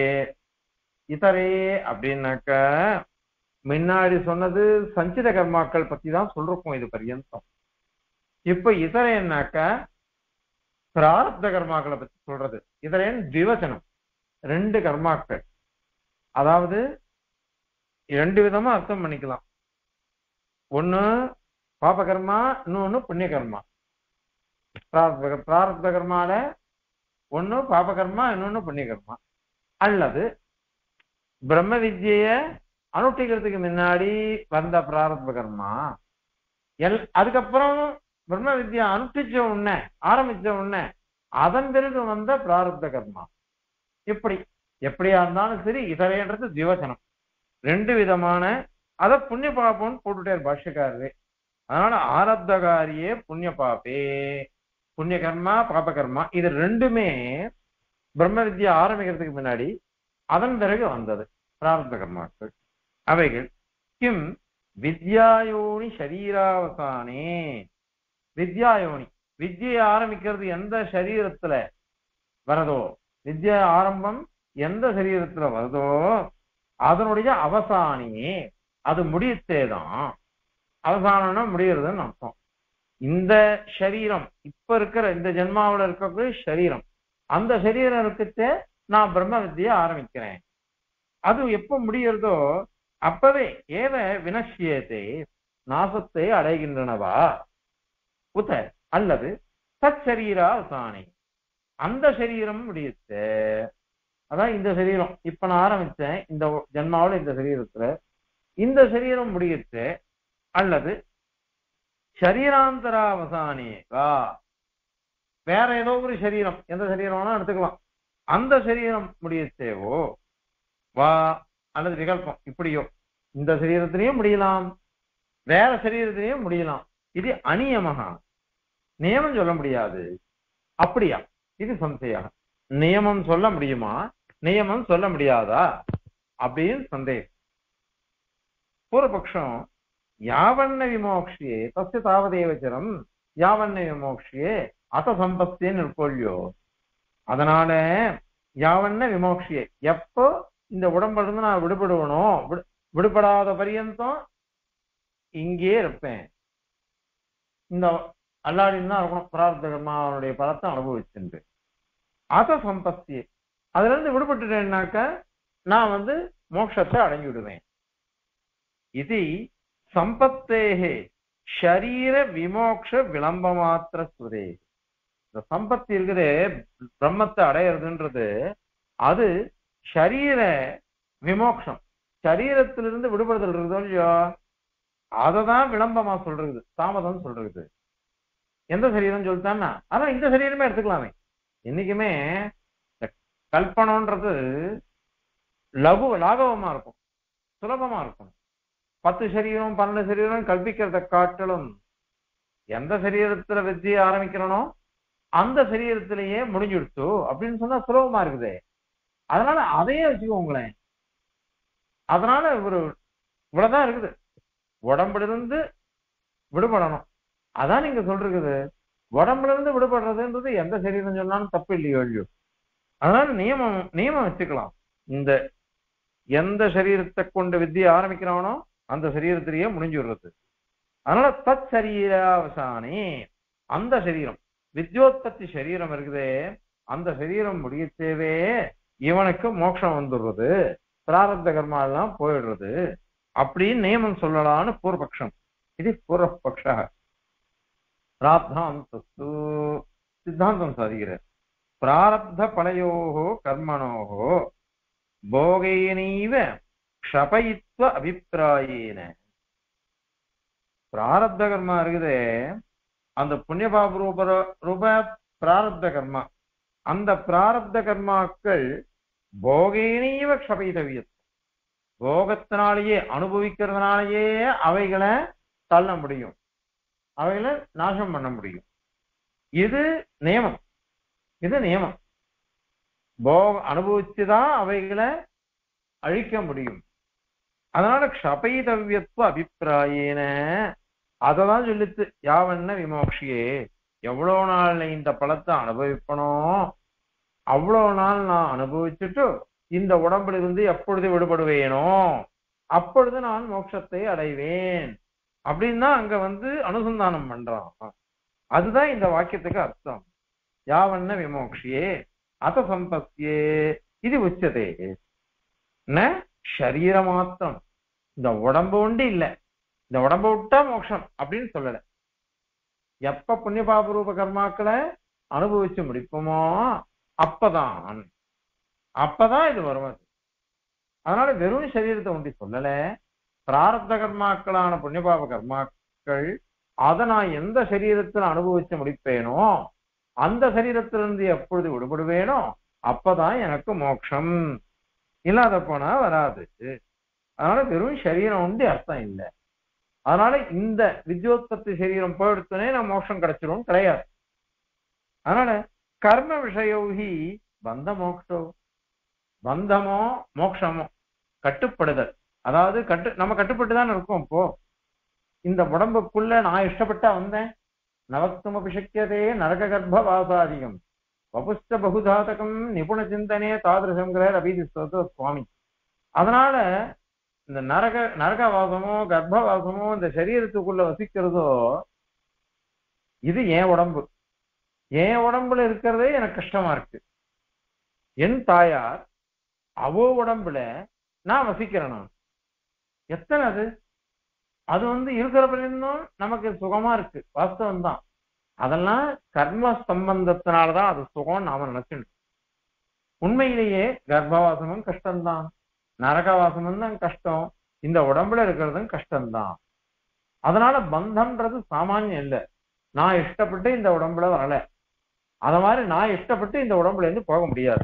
இதரே அப்படின்னாக்க முன்னாடி சொன்னது சஞ்சித கர்மாக்கள் பத்தி தான் சொல்றோம் இது பர்யந்தம் இப்ப இதரேன்னாக்க பிராரப்த கர்மாக்களை பத்தி சொல்றது இதரேன் திவச்சனம் ரெண்டு கர்மாக்கள் அதாவது ரெண்டு விதமா அர்த்தம் பண்ணிக்கலாம் ஒண்ணு பாப கர்மா இன்னொன்னு புண்ணிய கர்மா பிராரப்த பிராரப்த கர்மால ஒண்ணு பாப கர்மா இன்னொன்னு புண்ணிய கர்மா அல்லது பிரம்ம வித்ய அனுஷ்டிக்கிறதுக்கு முன்னாடி வந்த பிராரப்த கர்மா எல் அதுக்கப்புறம் பிரம்ம வித்யா அனுஷ்டிச்ச உடனே ஆரம்பிச்ச உடனே அதன் பிறகு வந்த பிராரப்த கர்மா இப்படி எப்படியா இருந்தாலும் சரி இதரைன்றது திவசனம் ரெண்டு விதமான அத புண்ணிய பாப்பம்னு போட்டுட்டார் பாஷ்யக்காரரு அதனால ஆரப்தகாரியே புண்ணிய பாப்பே புண்ணிய கர்மா பாப கர்மா இது ரெண்டுமே பிரம்ம வித்யா ஆரம்பிக்கிறதுக்கு முன்னாடி அதன் பிறகு வந்தது பிராரப்த கர்மாக்கள் அவைகள் கிம் வித்யாயோனி சரீராவசானே வித்யாயோனி வித்யை ஆரம்பிக்கிறது எந்த சரீரத்துல வரதோ வித்யா ஆரம்பம் எந்த சரீரத்துல வருதோ அதனுடைய அவசானியே அது முடியத்தேதான் அவசானம்னா முடியறதுன்னு அர்த்தம் இந்த சரீரம் இப்ப இருக்கிற இந்த ஜென்மாவுல இருக்கக்கூடிய சரீரம் அந்த சரீரம் இருக்கச்சே நான் பிரம்ம வித்தியை ஆரம்பிக்கிறேன் அது எப்ப முடியறதோ அப்பவே ஏவ வினஷ்யத்தை நாசத்தை அடைகின்றனவா உத அல்லது தத் சரீரா அவசானி அந்த சரீரம் முடியுது அதான் இந்த சரீரம் இப்ப நான் ஆரம்பிச்சேன் இந்த ஜென்மாவுல இந்த சரீரத்துல இந்த சரீரம் முடியுது அல்லது சரீராந்தராவசானே வா வேற ஏதோ ஒரு சரீரம் எந்த சரீரம் வேணா எடுத்துக்கலாம் அந்த சரீரம் முடியத்தேவோ வா அல்லது விகல்பம் இப்படியோ இந்த சரீரத்திலையும் முடியலாம் வேற சரீரத்திலையும் முடியலாம் இது அநியமகா நியமம் சொல்ல முடியாது அப்படியா இது சந்தேகம் நியமம் சொல்ல முடியுமா நியமம் சொல்ல முடியாதா அப்படின்னு சந்தேகம் பூர்வபக்ஷம் யாவண்ண விமோக்ஷியே தஸ்ய தாவதேவச்சரம் யாவண்ண விமோக்ஷியே அத சம்பஸ்தின்னு இருக்கோல்லையோ அதனால யாவண்ண விமோக்ஷியே எப்போ இந்த உடம்புல இருந்து நான் விடுபடுவனோ விடு- விடுபடாத பரியந்தம் இங்கே இருப்பேன் இந்த அல்லாடின்னு தான் இருக்கணும் பிரார்த்த கர்மாவனுடைய பலத்தை அனுபவிச்சுட்டு அத சம்பஸ்தி அதுல இருந்து விடுபட்டுட்டேன்னாக்க நான் வந்து மோட்சத்தை அடைஞ்சு விடுவேன் இது சம்பத்தேகே ஷரீர விமோக்ஷ விளம்ப மாத்திர சுதே இந்த சம்பத்தி இருக்குதே பிரம்மத்தை அடையிறதுன்றது அது ஷரீர விமோக்ஷம் சரீரத்திலிருந்து விடுபடுதல் இருக்குதோ இல்லையோ அததான் விளம்பமா சொல்றது தாமதம் சொல்றது எந்த சரீரம் சொல்லிட்டான்னா அதான் இந்த சரீரமே எடுத்துக்கலாமே என்னைக்குமே இந்த கல்பனம்ன்றது லகு லாகவமா இருக்கும் சுலபமா இருக்கும் பத்து சரீரம் பன்னெண்டு சரீரம் கல்பிக்கிறத காட்டிலும் எந்த சரீரத்துல வச்சு ஆரம்பிக்கிறனோ அந்த சரீரத்திலேயே முடிஞ்சுடுச்சு அப்படின்னு சொன்னா சுலபமா இருக்குதே அதனால அதையே வச்சுக்கோங்களேன் அதனால ஒரு இவ்வளவுதான் இருக்குது உடம்புல இருந்து விடுபடணும் அதான் நீங்க சொல்றது உடம்புல இருந்து விடுபடுறதுன்றது எந்த சரீரம் சொன்னாலும் தப்பு இல்லையோ இல்லையோ அதனால நியமம் நியமம் வச்சுக்கலாம் இந்த எந்த சரீரத்தை கொண்டு வித்தியை ஆரம்பிக்கிறானோ அந்த சரீரத்திலேயே முடிஞ்சு விடுறது அதனால தத் சரீராவசானே அந்த சரீரம் வித்யோத்பத்தி சரீரம் இருக்குதே அந்த சரீரம் முடியத்தேவே இவனுக்கு மோட்சம் வந்துடுறது பிராரப்த கர்மா எல்லாம் போயிடுறது அப்படின்னு நியமம் சொல்லலாம்னு பூர்வபக்ஷம் இது பூர்வபக்ஷ பிராப்தாந்தஸ்து சித்தாந்தம் சாதிக்கிறார் பிராரப்த பலயோகோ கர்மணோகோ போகையனீவ க்ஷபயித்வ அபிப்பிராயேன பிராரப்த கர்மா இருக்குதே அந்த புண்ணியபாப ரூப ரூப பிராரப்த கர்மா அந்த பிராரப்த கர்மாக்கள் போகேனீவ க்ஷபயிதவியத் போகத்தினாலேயே அனுபவிக்கிறதுனாலேயே அவைகளை தள்ள முடியும் அவைகளை நாசம் பண்ண முடியும் இது நியமம் இது நியமம் போக அனுபவிச்சுதான் அவைகளை அழிக்க முடியும் அதனால க்ஷபைதவியத்துவ அபிப்பிராயேன அததான் சொல்லித்து யாவண்ண விமோக்ஷியே எவ்வளவு நாள் நீ இந்த பழத்தை அனுபவிப்பனோ அவ்வளவு நாள் நான் அனுபவிச்சுட்டு இந்த உடம்புல இருந்து எப்பொழுது விடுபடுவேனோ அப்பொழுது நான் மோட்சத்தை அடைவேன் அப்படின்னு தான் அங்க வந்து அனுசந்தானம் பண்றான் அதுதான் இந்த வாக்கியத்துக்கு அர்த்தம் யாவண்ண விமோக்ஷியே அத சம்பத்தியே இது உச்சதே ந சரீர மாத்திரம் இந்த உடம்பு உண்டு இல்ல இந்த உடம்ப விட்டா மோட்சம் அப்படின்னு சொல்லல எப்ப புண்ணிய பாப ரூப கர்மாக்களை அனுபவிச்சு முடிப்போமோ அப்பதான் அப்பதான் இது வரும் அது அதனால வெறும் சரீரத்தை ஒண்டி சொல்லல பிராரப்த கர்மாக்களான புண்ணியபாப கர்மாக்கள் அதை நான் எந்த சரீரத்தில் அனுபவிச்சு முடிப்பேனோ அந்த சரீரத்திலிருந்து எப்பொழுது விடுபடுவேனோ அப்பதான் எனக்கு மோட்சம் இல்லாத போனா வராது அதனால வெறும் சரீரம் உண்டு அர்த்தம் இல்லை அதனால இந்த வித்யோத்பத்தி சரீரம் போயிடுத்தனே நான் மோட்சம் கிடைச்சிரும் கிடையாது அதனால கர்ம விஷயோகி பந்த மோக்ஷோ பந்தமோ மோட்சமோ கட்டுப்படுதல் அதாவது கட்டு நம்ம கட்டுப்பட்டு தான் இருக்கோம் இப்போ இந்த உடம்புக்குள்ள நான் இஷ்டப்பட்டா வந்தேன் நவத்தும் அபிஷக்கியதே நரக கர்ப்பவாசாதிகம் வபுஷ்ட பகுதாதகம் நிபுண சிந்தனே தாதிரசங்கிறார் அபிதிஸ்தோ சுவாமி அதனால இந்த நரக நரகவாசமோ கர்ப்பவாசமோ இந்த சரீரத்துக்குள்ள வசிக்கிறதோ இது என் உடம்பு என் உடம்புல இருக்கிறதே எனக்கு கஷ்டமா இருக்கு என் தாயார் அவோ உடம்புல நான் வசிக்கிறேன் நான் எத்தனை அது அது வந்து இருக்கிறப்பலிருந்தும் நமக்கு சுகமா இருக்கு வாஸ்தவம் தான் அதெல்லாம் கர்ம சம்பந்தத்தினாலதான் அது சுகம் நாம நினைச்சுட்டு உண்மையிலேயே கர்ப்பவாசமும் கஷ்டம்தான் நரகவாசமும் தான் கஷ்டம் இந்த உடம்புல இருக்கிறதும் கஷ்டம்தான் அதனால பந்தம்ன்றது சாமானியம் இல்லை நான் இஷ்டப்பட்டு இந்த உடம்புல வரல அத மாதிரி நான் இஷ்டப்பட்டு இந்த உடம்புல இருந்து போக முடியாது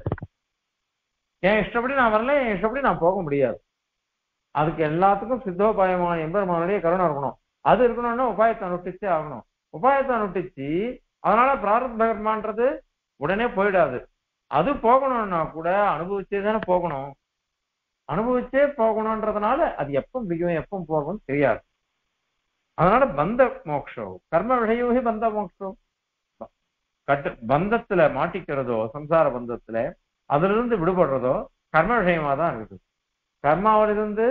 என் இஷ்டப்படி நான் வரல என் இஷ்டப்படி நான் போக முடியாது அதுக்கு எல்லாத்துக்கும் சித்தோபாயமான எம்பெருமானுடைய கருணை இருக்கணும் அது இருக்கணும்னா உபாயத்தை அனுஷ்டிச்சே ஆகணும் உபாயத்தை அனுஷ்டிச்சு அதனால பிராரப்த கர்மான்றது உடனே போயிடாது அது போகணும்னா கூட அனுபவிச்சே தானே போகணும் அனுபவிச்சே போகணும்ன்றதுனால அது எப்ப முடியும் எப்ப போகும் தெரியாது அதனால பந்த மோக்ஷம் கர்ம விஷயோகி பந்த மோக்ஷம் கட்டு பந்தத்துல மாட்டிக்கிறதோ சம்சார பந்தத்துல அதுல இருந்து விடுபடுறதோ கர்ம விஷயமா தான் இருக்குது கர்மாவிலிருந்து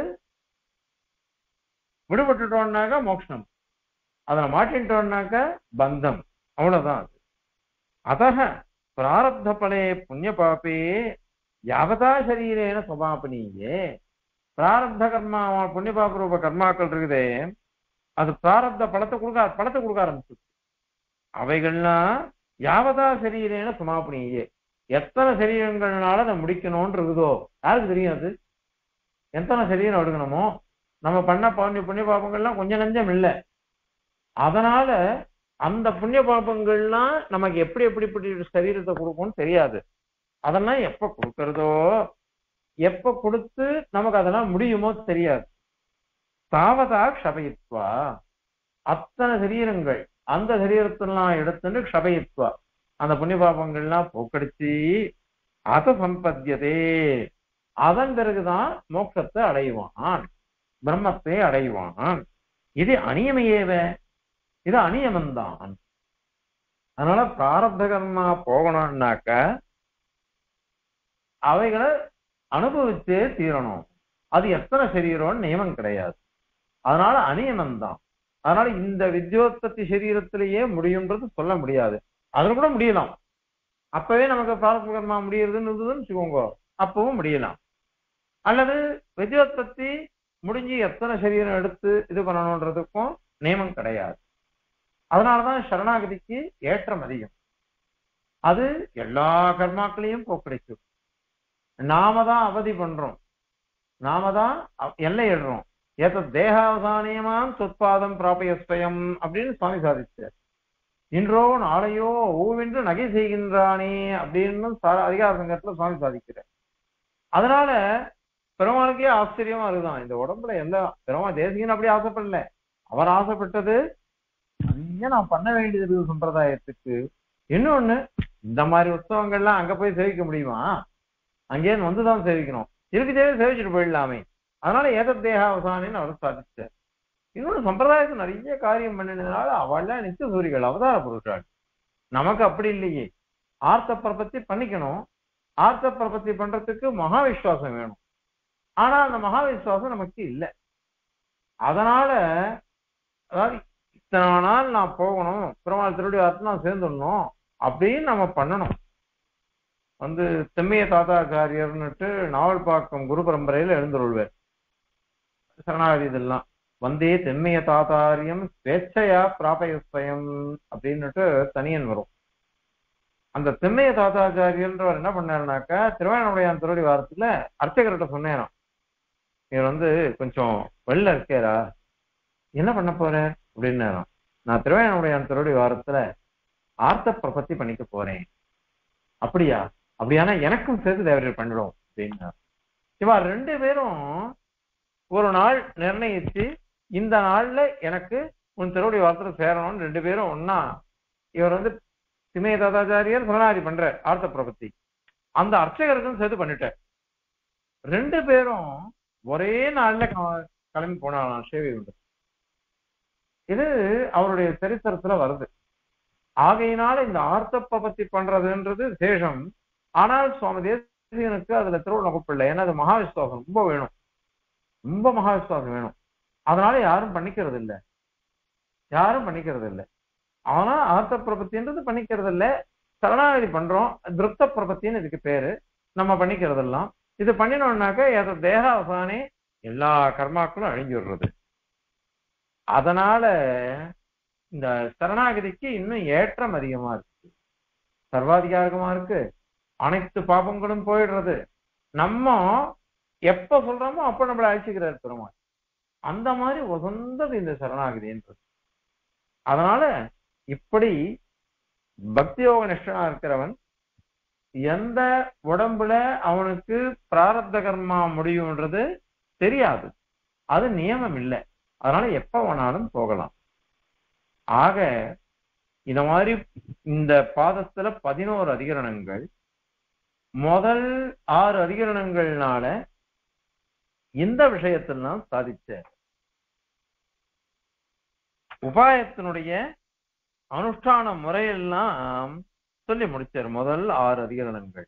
விடுபட்டுட்டோம்னாக்கா மோட்சம் அதுல மாட்டின்ட்டோம்னாக்க பந்தம் அவ்வளவுதான் அது அத்தக பிராரப்த பலே புண்ணிய பாப்பே யாவதா சரீரேன சுபாபனீயே பிராரப்த கர்மா புண்ணிய பாப ரூப கர்மாக்கள் இருக்குதே அது பிராரப்த பழத்தை கொடுக்க பழத்தை கொடுக்க ஆரம்பிச்சு அவைகள்லாம் யாவதா சரீரேன சுமாபனியே எத்தனை சரீரங்கள்னால அதை முடிக்கணும்னு இருக்குதோ யாருக்கு தெரியும் அது எத்தனை சரீரம் எடுக்கணுமோ நம்ம பண்ண புண்ணிய புண்ணிய பாபங்கள்லாம் கொஞ்சம் நஞ்சம் இல்லை அதனால அந்த புண்ணிய பாபங்கள்லாம் நமக்கு எப்படி எப்படி இப்படி சரீரத்தை கொடுக்கும்னு தெரியாது அதெல்லாம் எப்ப கொடுக்கறதோ எப்ப கொடுத்து நமக்கு அதெல்லாம் முடியுமோ தெரியாது தாவதா க்ஷபயித்வா அத்தனை சரீரங்கள் அந்த சரீரத்தெல்லாம் எடுத்துட்டு க்ஷபயித்வா அந்த புண்ணிய பாபங்கள்லாம் போக்கடிச்சு அத சம்பத்தியதே அதன் பிறகுதான் மோட்சத்தை அடைவான் பிரம்மத்தை அடைவான் இது அநியமையேவ இது அநியமந்தான் அதனால பிராரப்த கர்மா போகணும்னாக்க அவைகளை அனுபவிச்சே தீரணும் அது எத்தனை சரீரம்னு நியமம் கிடையாது அதனால அநியமம் தான் அதனால இந்த வித்யோத்பத்தி சரீரத்திலேயே முடியும்ன்றது சொல்ல முடியாது அதுல கூட முடியலாம் அப்பவே நமக்கு பிராரப்த கர்மா முடியறதுன்னு இருந்ததுன்னு வச்சுக்கோங்க அப்பவும் முடியலாம் அல்லது வித்யோத்பத்தி முடிஞ்சு எத்தனை சரீரம் எடுத்து இது பண்ணணுன்றதுக்கும் நியமம் கிடையாது அதனாலதான் சரணாகதிக்கு ஏற்றம் அதிகம் அது எல்லா கர்மாக்களையும் போக்கடிக்கும் நாம தான் அவதி பண்றோம் நாம தான் அ- எல்லை இடுறோம் ஏத்த தேகாவசானியமாம் சொற்பாதம் பிராபயஸ்வயம் அப்படின்னு சுவாமி சாதிச்சார் இன்றோ நாளையோ ஓவென்று நகை செய்கின்றானே அப்படின்னு சா- அதிகார சங்கத்துல சுவாமி சாதிக்கிறார் அதனால பெருமாளுக்கே ஆச்சரியமா இருக்குதான் இந்த உடம்புல எந்த பெருமாள் தேசிகன் அப்படி ஆசைப்படல அவர் ஆசைப்பட்டது நிறைய நான் பண்ண வேண்டியது இருக்குது சம்பிரதாயத்துக்கு இன்னொன்னு இந்த மாதிரி உற்சவங்கள்லாம் அங்க போய் சேவிக்க முடியுமா அங்கேயிருந்து வந்துதான் சேவிக்கணும் இருக்குதே சேவிச்சுட்டு போயிடலாமே அதனால ஏத தேகாவசானின்னு அவர் சாதிச்சார் இன்னொன்னு சம்பிரதாயத்துல நிறைய காரியம் பண்ணினதுனால அவள்லாம் நித்திய சூரிகள் அவதார புருஷாள் நமக்கு அப்படி இல்லையே ஆர்த்த பிரபத்தி பண்ணிக்கணும் ஆர்த்த பிரபத்தி பண்றதுக்கு மகா விசுவாசம் வேணும் ஆனா அந்த மகா விசுவாசம் நமக்கு இல்லை அதனால அதாவது இத்தனை நாள் நான் போகணும் பெருமாள் திருடி வார்த்தை நான் சேர்ந்துடணும் அப்படின்னு நம்ம பண்ணணும் வந்து செம்மைய தாத்தாச்சாரியர்னுட்டு நாவல்பாக்கம் குரு பரம்பரையில எழுந்துருள்வார் சரணாகதி இதெல்லாம் வந்தே தெம்மைய தாத்தாரியம் ஸ்வேச்சையா பிராபயஸ்வயம் அப்படின்னுட்டு தனியன் வரும் அந்த தெம்மைய தாத்தாச்சாரியன்றவர் என்ன பண்ணாருனாக்கா திருவாயணமுடையான் திருடி வாரத்துல அர்ச்சகர்கிட்ட சொன்னேராம் இவர் வந்து கொஞ்சம் வெளில இருக்கேரா என்ன பண்ண போற அப்படின்னாராம் நான் திருவாயணமுடையான் திருடி வாரத்துல ஆர்த்த பிரபத்தி பண்ணிக்க போறேன் அப்படியா அப்படியானா எனக்கும் சேர்த்து தேவரீர் பண்ணிடும் அப்படின்னா இவா ரெண்டு பேரும் ஒரு நாள் நிர்ணயிச்சு இந்த நாள்ல எனக்கு உன் திருவடி வாரத்துல சேரணும்னு ரெண்டு பேரும் ஒன்னா இவர் வந்து சிமய தாதாச்சாரியர் சரணாதி பண்ற ஆர்த்த பிரபத்தி அந்த அர்ச்சகருக்கும் சேர்த்து பண்ணிட்டார் ரெண்டு பேரும் ஒரே நாள்ல க- கிளம்பி போனாலாம் சேவை உண்டு இது அவருடைய சரித்திரத்துல வருது ஆகையினால இந்த ஆர்த்த பிரபத்தி பண்றதுன்றது சேஷம் ஆனால் சுவாமி தேசிகனுக்கு அதுல திருவண்ணகுப்பில்லை ஏன்னா அது மகா விசுவாசம் ரொம்ப வேணும் ரொம்ப மகா விசுவாசம் வேணும் அதனால யாரும் பண்ணிக்கிறது இல்ல யாரும் பண்ணிக்கிறது இல்ல ஆனா ஆர்த்த பிரபத்தின்றது பண்ணிக்கிறது இல்ல சரணாகதி பண்றோம் திருப்த பிரபத்தின்னு இதுக்கு பேரு நம்ம பண்ணிக்கிறது எல்லாம் இது பண்ணினோம்னாக்க எத தேகாவசானே எல்லா கர்மாக்களும் அழிஞ்சு விடுறது அதனால இந்த சரணாகதிக்கு இன்னும் ஏற்றம் அதிகமா இருக்கு சர்வாதிகாரகமா இருக்கு அனைத்து பாபங்களும் போயிடுறது நம்ம எப்ப சொல்றோமோ அப்ப நம்மளை அழிச்சுக்கிறார் பெருமாள் அந்த மாதிரி உசந்தது இந்த சரணாகதின்றது அதனால இப்படி பக்தியோக நிஷ்டனா இருக்கிறவன் எந்த உடம்புல அவனுக்கு பிராரப்த கர்மா முடியும்ன்றது தெரியாது அது நியமம் இல்லை அதனால எப்ப வேணாலும் போகலாம் ஆக இந்த மாதிரி இந்த பாதத்துல பதினோரு அதிகரணங்கள் முதல் ஆறு அதிகரணங்கள்னால இந்த விஷயத்தெல்லாம் சாதிச்ச உபாயத்தினுடைய அனுஷ்டான முறையெல்லாம் சொல்லி முடிச்சார் முதல் ஆறு அதிகரணங்கள்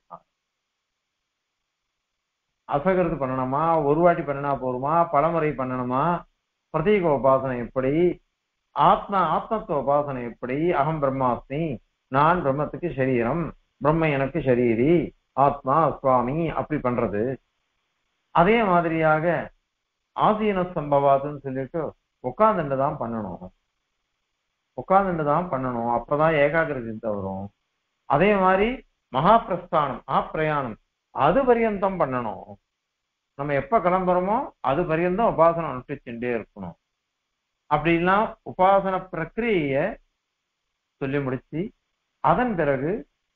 அசகரது பண்ணணுமா ஒரு வாட்டி பண்ணினா போதுமா பலமுறை பண்ணணுமா பிரதீக உபாசனை எப்படி ஆத்மா ஆத்மத்துவ உபாசனை எப்படி அகம் பிரம்மாஸ்மி நான் பிரம்மத்துக்கு சரீரம் பிரம்ம எனக்கு சரீரி ஆத்மா சுவாமி அப்படி பண்றது அதே மாதிரியாக ஆசீன சம்பவாதுன்னு சொல்லிட்டு உட்கார்ந்துட்டு தான் பண்ணணும் உட்கார்ந்துட்டு தான் பண்ணணும் அப்பதான் ஏகாகிர சிந்தை வரும் அதே மாதிரி மகாபிரஸ்தானம் ஆப்பிரயாணம் அது பரியந்தம் பண்ணணும் நம்ம எப்ப கிளம்புறோமோ அது பரியந்தம் உபாசனம் அனுஷ்டிச்சுட்டே இருக்கணும் அப்படின்னா உபாசன பிரக்கிரிய சொல்லி முடிச்சு அதன் பிறகு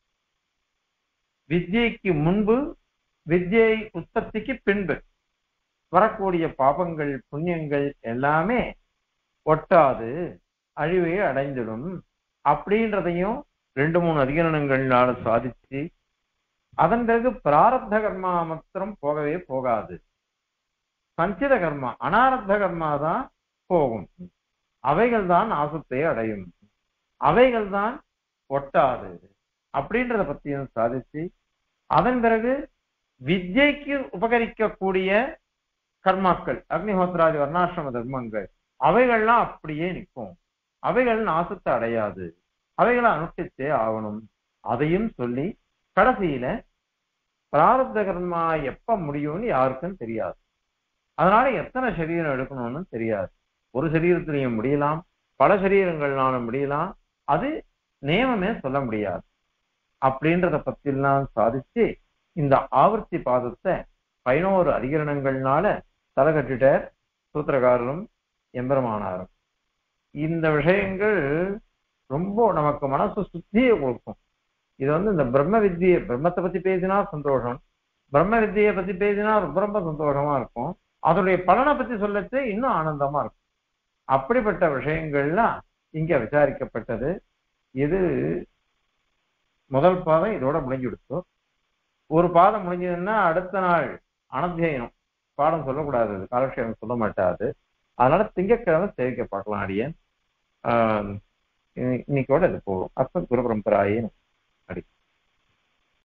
வித்யைக்கு முன்பு வித்யை உற்பத்திக்கு பின்பு வரக்கூடிய பாபங்கள் புண்ணியங்கள் எல்லாமே ஒட்டாது அழிவை அடைந்திடும் அப்படின்றதையும் ரெண்டு மூணு அதிகரணங்கள்னால சாதிச்சு அதன் பிறகு பிராரப்த கர்மா மாத்திரம் போகவே போகாது சஞ்சித கர்மா அனாரப்த கர்மா தான் போகும் அவைகள் தான் நாசத்தை அடையும் அவைகள் தான் ஒட்டாது அப்படின்றத பத்தியும் சாதிச்சு அதன் பிறகு வித்யைக்கு உபகரிக்கக்கூடிய கர்மாக்கள் அக்னிஹோத்ராதி வர்ணாசிரம தர்மங்கள் அவைகள்லாம் அப்படியே நிற்கும் அவைகள் நாசத்தை அடையாது அவைகளை அனுஷ்டித்தே ஆகணும் அதையும் சொல்லி கடைசியில பிராரப்த கர்மா எப்ப முடியும்னு யாருக்கும் தெரியாது அதனால எத்தனை சரீரம் எடுக்கணும்னு தெரியாது ஒரு சரீரத்திலையும் முடியலாம் பல சரீரங்கள்னாலும் முடியலாம் அது நியமமே சொல்ல முடியாது அப்படின்றத பத்திலாம் சாதிச்சு இந்த ஆவர்த்தி பாதத்தை பதினோரு அதிகரணங்கள்னால தலை கட்டிட்டார் சூத்திரக்காரரும் எம்பெருமானாரும் இந்த விஷயங்கள் ரொம்ப நமக்கு மனசு சுத்தியை கொடுக்கும் இது வந்து இந்த பிரம்ம வித்தியை பிரம்மத்தை பத்தி பேசினா சந்தோஷம் பிரம்ம வித்தியை பத்தி பேசினா ரொம்ப ரொம்ப சந்தோஷமா இருக்கும் அதனுடைய பலனை பத்தி சொல்லச்சு இன்னும் ஆனந்தமா இருக்கும் அப்படிப்பட்ட விஷயங்கள்லாம் இங்க விசாரிக்கப்பட்டது இது முதல் பாதம் இதோட முடிஞ்சுடுச்சு ஒரு பாதம் முடிஞ்சதுன்னா அடுத்த நாள் அனத்தியனம் பாடம் சொல்லக்கூடாது அது காலக்ஷேபம் சொல்ல மாட்டாது அதனால திங்கட்கிழமை சேவிக்க பார்க்கலாம் அடியன் ஆஹ் இன்னைக்கோட இது போகும் அப்ப குரு பரம்பராயே